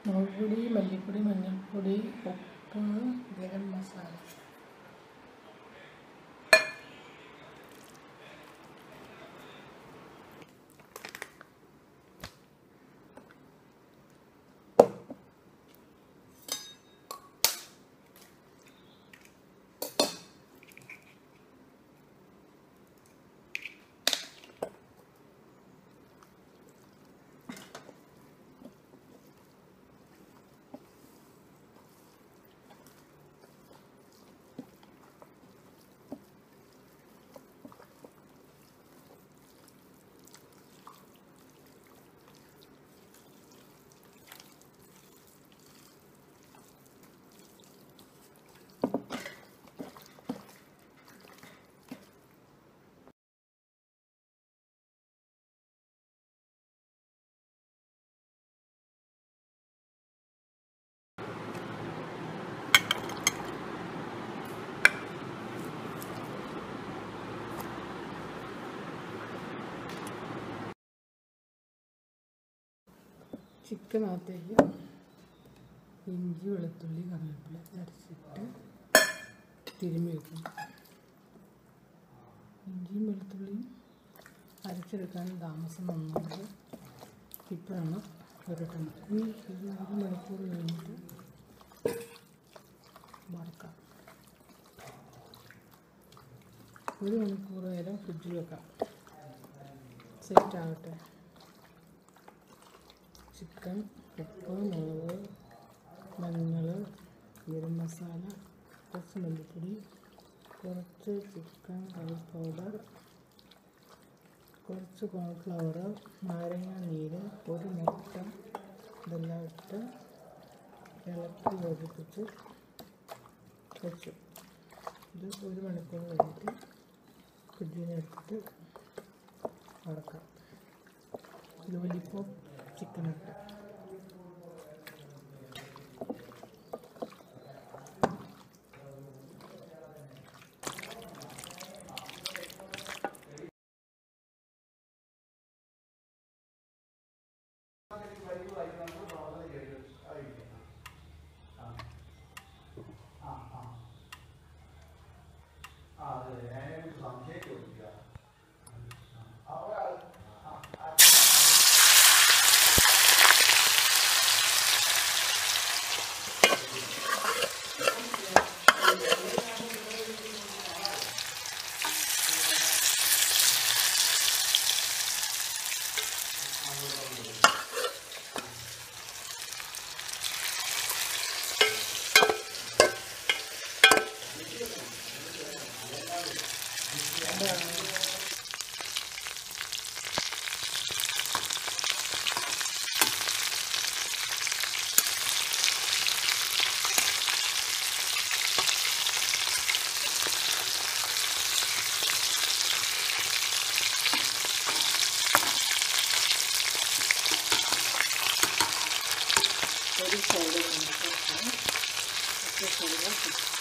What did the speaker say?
മുളക് പൊടി മല്ലിപ്പൊടി മഞ്ഞൾപ്പൊടി ഉപ്പ് ഗരം മസാല ചിക്കനകത്തേക്ക് ഇഞ്ചി വെളുത്തുള്ളി കറിവേപ്പില അരച്ചിട്ട് തിരുമ്മി വെക്കും ഇഞ്ചിയും വെളുത്തുള്ളിയും അരച്ചെടുക്കാൻ താമസം വന്നത് ഇപ്പോഴാണ് പുരട്ടുന്നത് ഇനി ഇത് ഒരു മണിക്കൂർ കഴിഞ്ഞിട്ട് വറക്കാം ഒരു മണിക്കൂർ നേരം ഫ്രിഡ്ജിൽ വെക്കാം സെറ്റ് ആകട്ടെ ചിക്കൻ ഉപ്പ് മുളക് മഞ്ഞൾ ഗരം മസാല കുറച്ച് മല്ലിപ്പൊടി കുറച്ച് ചിക്കൻ കറി പൗഡർ കുറച്ച് കോൺഫ്ലവർ നാരങ്ങ നീര് ഒരു മുട്ട ഇതെല്ലാം ഇട്ട് ഇളക്കി യോജിപ്പിച്ച് വെച്ചു ഇത് ഒരു മണിക്കൂർ കഴിഞ്ഞിട്ട് ഫ്രിഡ്ജിൽ നിന്ന് എടുത്തിട്ട് വറക്കാം ലോലിപ്പോപ്പ് ചിക്കൻ ഇട്ട് ഒരു സൈഡ് നമുക്ക് മറ്റേ സൈഡ്